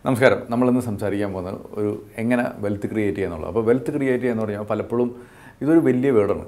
നമസ്കാരം നമ്മളിന്ന് സംസാരിക്കാൻ പോകുന്നത് ഒരു എങ്ങനെ വെൽത്ത് ക്രിയേറ്റ് ചെയ്യാന്നുള്ളത് അപ്പോൾ വെൽത്ത് ക്രിയേറ്റ് ചെയ്യാന്ന് പറഞ്ഞാൽ പലപ്പോഴും ഇതൊരു വലിയ വേർഡാണ്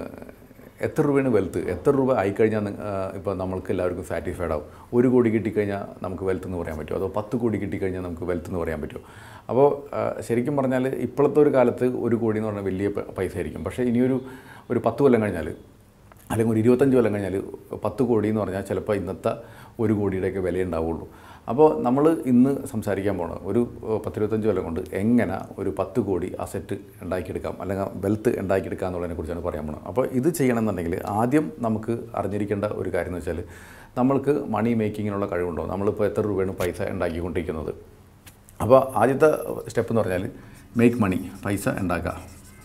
എത്ര രൂപയാണ് വെൽത്ത് എത്ര രൂപ ആയിക്കഴിഞ്ഞാൽ ഇപ്പോൾ നമ്മൾക്ക് എല്ലാവർക്കും സാറ്റിസ്ഫൈഡ് ആവും ഒരു കോടി കിട്ടിക്കഴിഞ്ഞാൽ നമുക്ക് വെൽത്ത് എന്ന് പറയാൻ പറ്റുമോ അതോ പത്ത് കോടി കിട്ടിക്കഴിഞ്ഞാൽ നമുക്ക് വെൽത്ത് എന്ന് പറയാൻ പറ്റുമോ അപ്പോൾ ആ, ശരിക്കും പറഞ്ഞാൽ ഇപ്പോഴത്തെ ഒരു കാലത്ത് ഒരു കോടി എന്ന് പറഞ്ഞാൽ വലിയ പ- പൈസ ആയിരിക്കും പക്ഷേ ഇനിയൊരു ഒരു പത്ത് കൊല്ലം കഴിഞ്ഞാൽ അല്ലെങ്കിൽ ഒരു ഇരുപത്തഞ്ച് കൊല്ലം കഴിഞ്ഞാൽ പത്ത് കോടി എന്ന് പറഞ്ഞാൽ ചിലപ്പോൾ ഇന്നത്തെ ഒരു കോടിയുടെയൊക്കെ വില ഉണ്ടാവുള്ളൂ അപ്പോൾ നമ്മൾ ഇന്ന് സംസാരിക്കാൻ പോണത് ഒരു ഏഹ്, പത്തിരുപത്തഞ്ച് കൊല്ലം കൊണ്ട് എങ്ങനെ ഒരു പത്ത് കോടി അസറ്റ് ഉണ്ടാക്കിയെടുക്കാം അല്ലെങ്കിൽ വെൽത്ത് ഉണ്ടാക്കിയെടുക്കാം എന്നുള്ളതിനെ കുറിച്ചാണ് പറയാൻ പോണത് അപ്പോൾ ഇത് ചെയ്യണമെന്നുണ്ടെങ്കിൽ ആദ്യം നമുക്ക് അറിഞ്ഞിരിക്കേണ്ട ഒരു കാര്യം എന്ന് വെച്ചാൽ നമ്മൾക്ക് മണി മേക്കിങ്ങിനുള്ള കഴിവുണ്ടോ നമ്മളിപ്പോൾ എത്ര രൂപയാണ് പൈസ ഉണ്ടാക്കിക്കൊണ്ടിരിക്കുന്നത് അപ്പോൾ ആദ്യത്തെ സ്റ്റെപ്പ് എന്ന് പറഞ്ഞാൽ മേക്ക് മണി പൈസ ഉണ്ടാക്കുക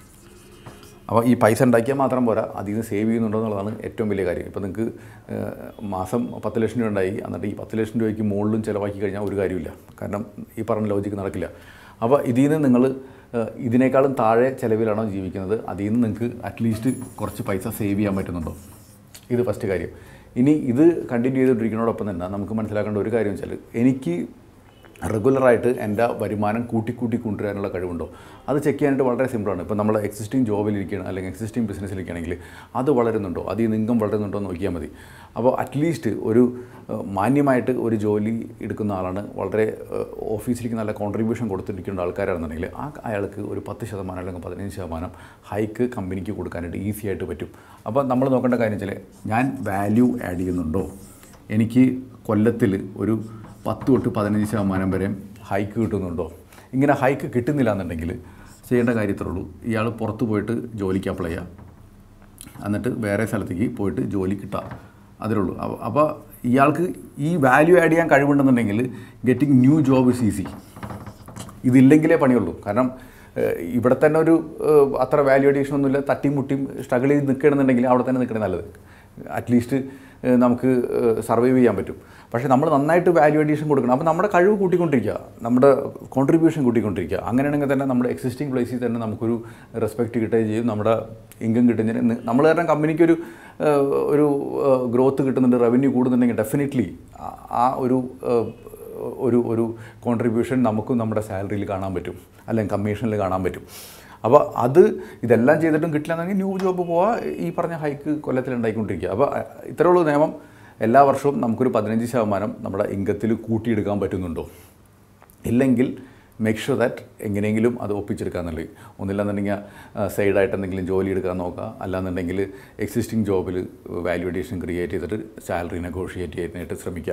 അപ്പോൾ ഈ പൈസ ഉണ്ടാക്കിയാൽ മാത്രം പോരാ അതിൽ നിന്ന് സേവ് ചെയ്യുന്നുണ്ടോ എന്നുള്ളതാണ് ഏറ്റവും വലിയ കാര്യം ഇപ്പോൾ നിങ്ങൾക്ക് ഏഹ്, മാസം പത്ത് ലക്ഷം രൂപ ഉണ്ടായി എന്നിട്ട് ഈ പത്ത് ലക്ഷം രൂപയ്ക്ക് മുകളിലും ചിലവാക്കി കഴിഞ്ഞാൽ ഒരു കാര്യമില്ല കാരണം ഈ പറഞ്ഞ ലോജിക്ക് നടക്കില്ല അപ്പോൾ ഇതിൽ നിന്ന് നിങ്ങൾ ഏഹ്, ഇതിനേക്കാളും താഴെ ചിലവിലാണോ ജീവിക്കുന്നത് അതിൽ നിന്ന് നിങ്ങൾക്ക് അറ്റ്ലീസ്റ്റ് കുറച്ച് പൈസ സേവ് ചെയ്യാൻ പറ്റുന്നുണ്ടോ ഇത് ഫസ്റ്റ് കാര്യം ഇനി ഇത് കണ്ടിന്യൂ ചെയ്തുകൊണ്ടിരിക്കുന്നതോടൊപ്പം തന്നെ നമുക്ക് മനസ്സിലാക്കേണ്ട ഒരു കാര്യം വെച്ചാൽ എനിക്ക് റെഗുലറായിട്ട് എൻ്റെ വരുമാനം കൂട്ടിക്കൂട്ടി കൊണ്ടുവരാനുള്ള കഴിവുണ്ടോ അത് ചെക്ക് ചെയ്യാനായിട്ട് വളരെ സിമ്പിളാണ് ഇപ്പോൾ നമ്മൾ എക്സിസ്റ്റിംഗ് ജോബിലിരിക്കുകയാണ് അല്ലെങ്കിൽ എക്സിസ്റ്റിംഗ് ബിസിനസ്സിലിരിക്കുകയാണെങ്കിൽ അത് വളരുന്നുണ്ടോ അതിൽ നിന്ന് ഇൻകം വളരുന്നുണ്ടോ എന്ന് നോക്കിയാൽ മതി അപ്പോൾ അറ്റ്ലീസ്റ്റ് ഒരു ഏഹ്, മാന്യമായിട്ട് ഒരു ജോലി എടുക്കുന്ന ആളാണ് വളരെ ഏഹ്, ഓഫീസിലേക്ക് നല്ല കോൺട്രിബ്യൂഷൻ കൊടുത്തിരിക്കുന്ന ആൾക്കാരാണെന്നുണ്ടെങ്കിൽ ആ അയാൾക്ക് ഒരു പത്ത് ശതമാനം അല്ലെങ്കിൽ പതിനഞ്ച് ശതമാനം ഹൈക്ക് കമ്പനിക്ക് കൊടുക്കാനായിട്ട് ഈസി ആയിട്ട് പറ്റും അപ്പോൾ നമ്മൾ നോക്കേണ്ട കാര്യം വെച്ചാൽ ഞാൻ വാല്യൂ ആഡ് ചെയ്യുന്നുണ്ടോ എനിക്ക് കൊല്ലത്തിൽ ഒരു പത്ത് തൊട്ട് പതിനഞ്ച് ശതമാനം വരെ ഹൈക്ക് കിട്ടുന്നുണ്ടോ ഇങ്ങനെ ഹൈക്ക് കിട്ടുന്നില്ല എന്നുണ്ടെങ്കിൽ ചെയ്യേണ്ട കാര്യത്രേ ഉള്ളൂ ഇയാൾ പുറത്ത് പോയിട്ട് ജോലിക്ക് അപ്ലൈ ചെയ്യാം എന്നിട്ട് വേറെ സ്ഥലത്തേക്ക് പോയിട്ട് ജോലി കിട്ടാം അതിലേ ഉള്ളൂ അപ്പ- അപ്പോൾ ഇയാൾക്ക് ഈ വാല്യൂ ആഡ് ചെയ്യാൻ കഴിവുണ്ടെന്നുണ്ടെങ്കിൽ getting new job is easy ഇതില്ലെങ്കിലേ പണിയുള്ളൂ കാരണം ഏഹ്, ഇവിടെ തന്നെ ഒരു ഏഹ്, അത്ര വാല്യൂ അഡീഷൻ ഒന്നുമില്ല തട്ടിയും മുട്ടിയും സ്ട്രഗിൾ ചെയ്ത് നിൽക്കണമെന്നുണ്ടെങ്കിൽ അവിടെ തന്നെ നിൽക്കണേ നല്ലത് അറ്റ്ലീസ്റ്റ് ഏഹ്, നമുക്ക് സർവൈവ് ചെയ്യാൻ പറ്റും പക്ഷേ നമ്മൾ നന്നായിട്ട് വാല്യൂ അഡീഷൻ കൊടുക്കണം അപ്പോൾ നമ്മുടെ കഴിവ് കൂട്ടിക്കൊണ്ടിരിക്കുക നമ്മുടെ കോൺട്രിബ്യൂഷൻ കൂട്ടിക്കൊണ്ടിരിക്കുക അങ്ങനെയാണെങ്കിൽ തന്നെ നമ്മുടെ എക്സിസ്റ്റിംഗ് പ്ലേസിൽ തന്നെ നമുക്കൊരു റെസ്പെക്റ്റ് കിട്ടുകയും ചെയ്യും നമ്മുടെ ഇൻകം കിട്ടുന്നതിന് നമ്മൾ കാരണം കമ്പനിക്ക് ഒരു ഏഹ്, ഒരു ഗ്രോത്ത് കിട്ടുന്നുണ്ട് റവന്യൂ കൂടുന്നുണ്ടെങ്കിൽ ഡെഫിനറ്റ്ലി ആ ഒരു ഏഹ്, ഒരു ഒരു കോൺട്രിബ്യൂഷൻ നമുക്കും നമ്മുടെ സാലറിയിൽ കാണാൻ പറ്റും അല്ലെങ്കിൽ കമ്മീഷനിൽ കാണാൻ പറ്റും അപ്പോൾ അത് ഇതെല്ലാം ചെയ്തിട്ടും കിട്ടില്ല എന്നെങ്കിൽ ന്യൂ ജോബ് പോവാ ഈ പറഞ്ഞ ഹൈക്ക് കൊല്ലത്തിൽ ഉണ്ടായിക്കൊണ്ടിരിക്കുക അപ്പോൾ ഇത്രയുള്ള നിയമം എല്ലാ വർഷവും നമുക്കൊരു പതിനഞ്ച് ശതമാനം നമ്മുടെ ഇൻകത്തിൽ കൂട്ടിയെടുക്കാൻ പറ്റുന്നുണ്ടോ ഇല്ലെങ്കിൽ മേക്ക് ഷുവർ ദാറ്റ് എങ്ങനെയെങ്കിലും അത് ഒപ്പിച്ചെടുക്കുക എന്നുള്ളത് ഒന്നില്ലാന്നുണ്ടെങ്കിൽ സൈഡായിട്ട് എന്തെങ്കിലും ജോലി എടുക്കാൻ നോക്കുക അല്ലാന്നുണ്ടെങ്കിൽ എക്സിസ്റ്റിംഗ് ജോബിൽ വാല്യൂ അഡീഷൻ ക്രിയേറ്റ് ചെയ്തിട്ട് സാലറി നെഗോഷിയേറ്റ് ചെയ്യാനായിട്ട് ശ്രമിക്കുക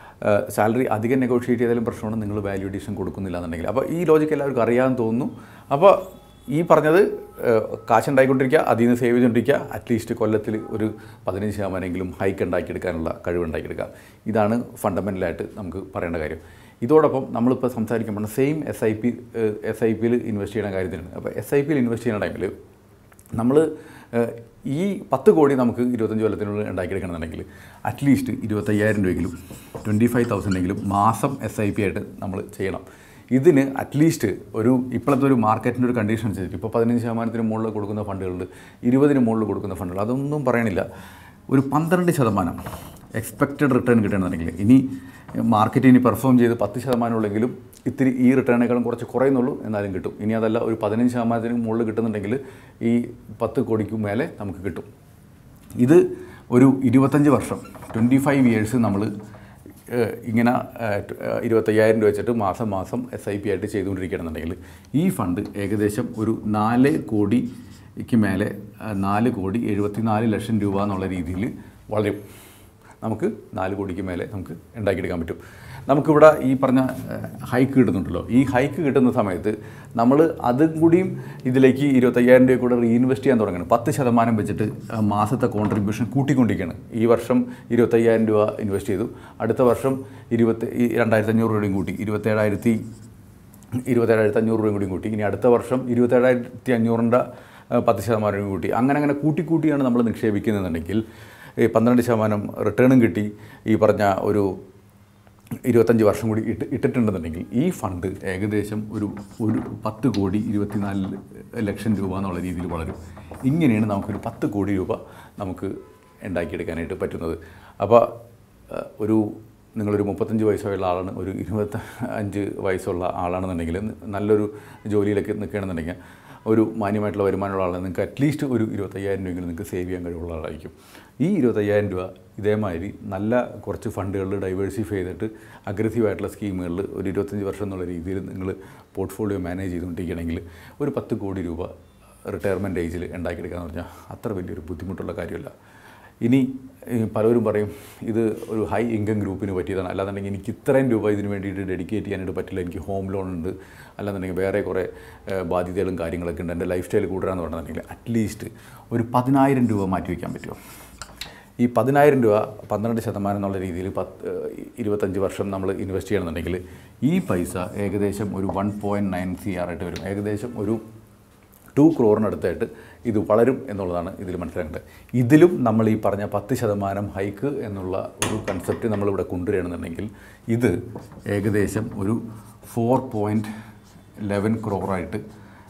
സാലറി അധികം നെഗോഷിയേറ്റ് ചെയ്താലും പ്രശ്നമാണ് നിങ്ങൾ വാല്യൂ അഡീഷൻ കൊടുക്കുന്നില്ല എന്നുണ്ടെങ്കിൽ അപ്പോൾ ഈ ലോജിക്ക് എല്ലാവർക്കും അറിയാമെന്ന് തോന്നുന്നു അപ്പോൾ ഈ പറഞ്ഞത് ഏഹ്, കാശ് ഉണ്ടായിക്കൊണ്ടിരിക്കുക അതിൽ നിന്ന് സേവ് ചെയ്തുകൊണ്ടിരിക്കുക അറ്റ്ലീസ്റ്റ് കൊല്ലത്തിൽ ഒരു പതിനഞ്ച് ശതമാനമെങ്കിലും ഹൈക്ക് ഉണ്ടാക്കിയെടുക്കാനുള്ള കഴിവ് ഉണ്ടാക്കിയെടുക്കുക ഇതാണ് ഫണ്ടമെൻ്റലായിട്ട് നമുക്ക് പറയേണ്ട കാര്യം ഇതോടൊപ്പം നമ്മളിപ്പോൾ സംസാരിക്കുമ്പോൾ same S I P S I പിയിൽ ഇൻവെസ്റ്റ് ചെയ്യുന്ന കാര്യത്തിനാണ് അപ്പോൾ എസ് ഐ പിയിൽ ഇൻവെസ്റ്റ് ചെയ്യുന്ന ടൈമിൽ നമ്മൾ ഈ പത്ത് കോടി നമുക്ക് ഇരുപത്തഞ്ച് കൊല്ലത്തിനുള്ളിൽ ഉണ്ടാക്കിയെടുക്കണമെന്നുണ്ടെങ്കിൽ അറ്റ്ലീസ്റ്റ് ഇരുപത്തയ്യായിരം രൂപയെങ്കിലും ട്വൻറ്റി ഫൈവ് തൗസൻഡെങ്കിലും മാസം എസ് ഐ പി ആയിട്ട് നമ്മൾ ചെയ്യണം ഇതിന് അറ്റ്ലീസ്റ്റ് ഒരു ഇപ്പോഴത്തെ ഒരു മാർക്കറ്റിൻ്റെ ഒരു കണ്ടീഷൻ അനുസരിച്ച് ഇപ്പോൾ പതിനഞ്ച് ശതമാനത്തിന് മുകളിൽ കൊടുക്കുന്ന ഫണ്ടുകളുണ്ട് ഇരുപതിന് മുകളിൽ കൊടുക്കുന്ന ഫണ്ടുകൾ അതൊന്നും പറയണില്ല ഒരു പന്ത്രണ്ട് ശതമാനം എക്സ്പെക്റ്റഡ് റിട്ടേൺ കിട്ടണമെന്നുണ്ടെങ്കിൽ ഇനി മാർക്കറ്റ് ഇനി പെർഫോം ചെയ്ത് പത്ത് ശതമാനമുള്ളെങ്കിലും ഇത്തിരി ഈ റിട്ടേണേക്കാളും കുറച്ച് കുറയുന്നുള്ളൂ എന്നാലും കിട്ടും ഇനി അതല്ല ഒരു പതിനഞ്ച് ശതമാനത്തിന് മുകളിൽ കിട്ടുന്നുണ്ടെങ്കിൽ ഈ പത്ത് കോടിക്ക് മേലെ നമുക്ക് കിട്ടും ഇത് ഒരു ഇരുപത്തഞ്ച് വർഷം ട്വൻറ്റി ഫൈവ് ഇയേഴ്സ് നമ്മൾ ഏഹ്, ഇങ്ങനെ ഏഹ്, ട്- ഏഹ്, ഇരുപത്തയ്യായിരം രൂപ വെച്ചിട്ട് മാസം മാസം എസ് ഐ പി ആയിട്ട് ചെയ്തുകൊണ്ടിരിക്കുകയാണെന്നുണ്ടെങ്കിൽ ഈ ഫണ്ട് ഏകദേശം ഒരു നാല് കോടിക്ക് മേലെ ഏഹ്, നാല് കോടി എഴുപത്തിനാല് ലക്ഷം രൂപ എന്നുള്ള രീതിയിൽ വളരും നമുക്ക് നാല് കോടിക്ക് മേലെ നമുക്ക് ഉണ്ടാക്കിയെടുക്കാൻ പറ്റും നമുക്കിവിടെ ഈ പറഞ്ഞ ഏഹ്, ഹൈക്ക് കിട്ടുന്നുണ്ടല്ലോ ഈ ഹൈക്ക് കിട്ടുന്ന സമയത്ത് നമ്മൾ അതും കൂടിയും ഇതിലേക്ക് ഇരുപത്തയ്യായിരം രൂപ കൂടെ റീഇൻവെസ്റ്റ് ചെയ്യാൻ തുടങ്ങണം പത്ത് ശതമാനം വെച്ചിട്ട് ആ, മാസത്തെ കോൺട്രിബ്യൂഷൻ കൂട്ടിക്കൊണ്ടിരിക്കുകയാണ് ഈ വർഷം ഇരുപത്തയ്യായിരം രൂപ ഇൻവെസ്റ്റ് ചെയ്തു അടുത്ത വർഷം ഇരുപത്തി ഈ രണ്ടായിരത്തി അഞ്ഞൂറ് രൂപയും കൂട്ടി ഇരുപത്തേഴായിരത്തി ഇരുപത്തേഴായിരത്തി അഞ്ഞൂറ് രൂപയും കൂടി കൂട്ടി ഇനി അടുത്ത വർഷം ഇരുപത്തേഴായിരത്തി അഞ്ഞൂറിൻ്റെ പത്ത് ശതമാനം കൂട്ടി അങ്ങനെ അങ്ങനെ കൂട്ടി കൂട്ടിയാണ് നമ്മൾ നിക്ഷേപിക്കുന്നതെന്നുണ്ടെങ്കിൽ ഈ പന്ത്രണ്ട് ശതമാനം റിട്ടേണും കിട്ടി ഈ പറഞ്ഞ ഒരു ഇരുപത്തഞ്ച് വർഷം കൂടി ഇട്ട് ഇട്ടിട്ടുണ്ടെന്നുണ്ടെങ്കിൽ ഈ ഫണ്ട് ഏകദേശം ഒരു ഒരു പത്ത് കോടി ഇരുപത്തിനാല് ലക്ഷം രൂപ എന്നുള്ള രീതിയിൽ വളരും ഇങ്ങനെയാണ് നമുക്കൊരു പത്ത് കോടി രൂപ നമുക്ക് ഉണ്ടാക്കിയെടുക്കാനായിട്ട് പറ്റുന്നത് അപ്പോൾ ഏഹ്, ഒരു നിങ്ങളൊരു മുപ്പത്തഞ്ച് വയസ്സുള്ള ആളാണ് ഒരു ഇരുപത്തി അഞ്ച് വയസ്സുള്ള ആളാണെന്നുണ്ടെങ്കിൽ നല്ലൊരു ജോലിയിലൊക്കെ നിൽക്കുകയാണെന്നുണ്ടെങ്കിൽ ഒരു മാന്യമായിട്ടുള്ള വരുമാനമുള്ള ആളാണ് നിങ്ങൾക്ക് അറ്റ്ലീസ്റ്റ് ഒരു ഇരുപത്തയ്യായിരം രൂപയെങ്കിലും നിങ്ങൾക്ക് സേവ് ചെയ്യാൻ കഴിവുള്ള ആളായിരിക്കും ഈ ഇരുപത്തയ്യായിരം രൂപ ഇതേമാതിരി നല്ല കുറച്ച് ഫണ്ടുകളിൽ ഡൈവേഴ്സിഫൈ ചെയ്തിട്ട് അഗ്രസീവായിട്ടുള്ള സ്കീമുകളിൽ ഒരു ഇരുപത്തഞ്ച് വർഷം എന്നുള്ള രീതിയിൽ നിങ്ങൾ പോർട്ട്ഫോളിയോ മാനേജ് ചെയ്തുകൊണ്ടിരിക്കുകയാണെങ്കിൽ ഒരു പത്ത് കോടി രൂപ റിട്ടയർമെൻറ്റ് ഏജിൽ ഉണ്ടാക്കിയെടുക്കുക എന്ന് പറഞ്ഞാൽ അത്ര വലിയൊരു ബുദ്ധിമുട്ടുള്ള കാര്യമല്ല ഇനി ഈ പലരും പറയും ഇത് ഒരു ഹൈ ഇൻകം ഗ്രൂപ്പിന് പറ്റിയതാണ് അല്ലാന്നുണ്ടെങ്കിൽ എനിക്ക് ഇത്രയും രൂപ ഇതിന് വേണ്ടിയിട്ട് ഡെഡിക്കേറ്റ് ചെയ്യാനായിട്ട് പറ്റില്ല എനിക്ക് ഹോം ലോൺ ഉണ്ട് അല്ലാന്നുണ്ടെങ്കിൽ വേറെ കുറേ ഏഹ്, ബാധ്യതകളും കാര്യങ്ങളൊക്കെ ഉണ്ട് എൻ്റെ ലൈഫ് സ്റ്റൈൽ കൂടാന്ന് പറഞ്ഞിട്ടുണ്ടെങ്കിൽ അറ്റ്ലീസ്റ്റ് ഒരു പതിനായിരം രൂപ മാറ്റി വയ്ക്കാൻ പറ്റുമോ ഈ പതിനായിരം രൂപ പന്ത്രണ്ട് ശതമാനം എന്നുള്ള രീതിയിൽ പത്ത് ഏഹ്, ഇരുപത്തഞ്ച് വർഷം നമ്മൾ ഇൻവെസ്റ്റ് ചെയ്യണമെന്നുണ്ടെങ്കിൽ ഈ പൈസ ഏകദേശം ഒരു one point nine C R ആയിട്ട് വരും ഏകദേശം ഒരു ടു ക്രോറിനടുത്തായിട്ട് ഇത് വളരും എന്നുള്ളതാണ് ഇതിൽ മനസ്സിലാക്കേണ്ടത് ഇതിലും നമ്മൾ ഈ പറഞ്ഞ പത്ത് ശതമാനം ഹൈക്ക് എന്നുള്ള ഒരു കൺസെപ്റ്റ് നമ്മളിവിടെ കൊണ്ടുവരികയാണെന്നുണ്ടെങ്കിൽ ഇത് ഏകദേശം ഒരു ഫോർ പോയിൻറ്റ് ലെവൻ ക്രോറായിട്ട്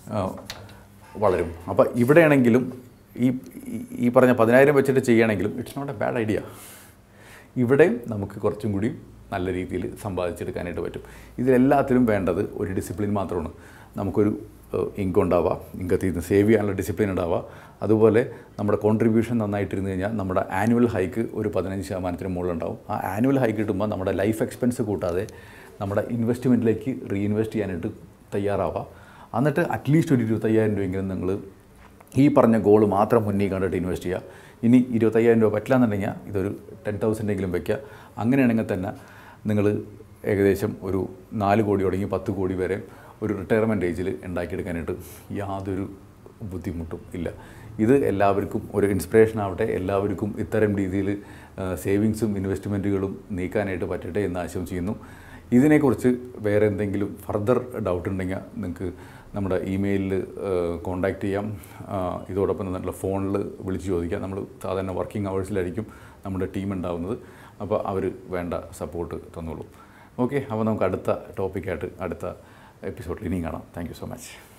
വളരും അപ്പോൾ ഇവിടെയാണെങ്കിലും ഈ ഈ- ഈ പറഞ്ഞ പതിനായിരം വെച്ചിട്ട് ചെയ്യുകയാണെങ്കിലും it's not a bad idea ഇവിടെയും നമുക്ക് കുറച്ചും കൂടി നല്ല രീതിയിൽ സമ്പാദിച്ചെടുക്കാനായിട്ട് പറ്റും ഇതിലെല്ലാത്തിലും വേണ്ടത് ഒരു ഡിസിപ്ലിൻ മാത്രമാണ് നമുക്കൊരു ഇൻകം ഉണ്ടാവുക ഇൻകത്തിൽ നിന്ന് സേവ് ചെയ്യാനുള്ള ഡിസിപ്ലിൻ ഉണ്ടാവുക അതുപോലെ നമ്മുടെ കോൺട്രിബ്യൂഷൻ നന്നായിട്ടിരുന്ന് കഴിഞ്ഞാൽ നമ്മുടെ ആനുവൽ ഹൈക്ക് ഒരു പതിനഞ്ച് ശതമാനത്തിന് മുകളിലുണ്ടാവും ആ ആനുവൽ ഹൈക്ക് കിട്ടുമ്പോൾ നമ്മുടെ ലൈഫ് എക്സ്പെൻസ് കൂട്ടാതെ നമ്മുടെ ഇൻവെസ്റ്റ്മെൻറ്റിലേക്ക് റീഇൻവെസ്റ്റ് ചെയ്യാനായിട്ട് തയ്യാറാവുക എന്നിട്ട് അറ്റ്ലീസ്റ്റ് ഒരു ഇരുപത്തയ്യായിരം രൂപയെങ്കിലും നിങ്ങൾ ഈ പറഞ്ഞ ഗോൾ മാത്രം മുന്നിൽ കണ്ടിട്ട് ഇൻവെസ്റ്റ് ചെയ്യുക ഇനി ഇരുപത്തയ്യായിരം രൂപ പറ്റില്ല എന്നുണ്ടെങ്കിൽ ഇതൊരു ടെൻ തൗസൻഡെങ്കിലും വെക്കുക അങ്ങനെയാണെങ്കിൽ തന്നെ നിങ്ങൾ ഏകദേശം ഒരു നാല് കോടി തുടങ്ങി പത്ത് കോടി വരെ ഒരു റിട്ടയർമെൻറ്റ് ഏജിൽ ഉണ്ടാക്കിയെടുക്കാനായിട്ട് യാതൊരു ബുദ്ധിമുട്ടും ഇല്ല ഇത് എല്ലാവർക്കും ഒരു ഇൻസ്പിറേഷൻ ആവട്ടെ എല്ലാവർക്കും ഇത്തരം രീതിയിൽ സേവിങ്സും ഇൻവെസ്റ്റ്മെൻറ്റുകളും നീക്കാനായിട്ട് പറ്റട്ടെ എന്ന് ആശംസിക്കുന്നു ഇതിനെക്കുറിച്ച് വേറെ എന്തെങ്കിലും ഫർദർ ഡൗട്ട് ഉണ്ടെങ്കിൽ നിങ്ങൾക്ക് നമ്മുടെ ഇമെയിലിൽ കോൺടാക്റ്റ് ചെയ്യാം ആ, ഇതോടൊപ്പം തന്നെ ഫോണിൽ വിളിച്ച് ചോദിക്കാം നമ്മൾ സാധാരണ വർക്കിംഗ് അവേഴ്സിലായിരിക്കും നമ്മുടെ ടീം ഉണ്ടാവുന്നത് അപ്പോൾ അവർ വേണ്ട സപ്പോർട്ട് തന്നോളൂ ഓക്കെ അപ്പോൾ നമുക്ക് അടുത്ത ടോപ്പിക്കായിട്ട് അടുത്ത എപ്പിസോഡിൽ ഇനിയും കാണാം താങ്ക് യു സോ മച്ച്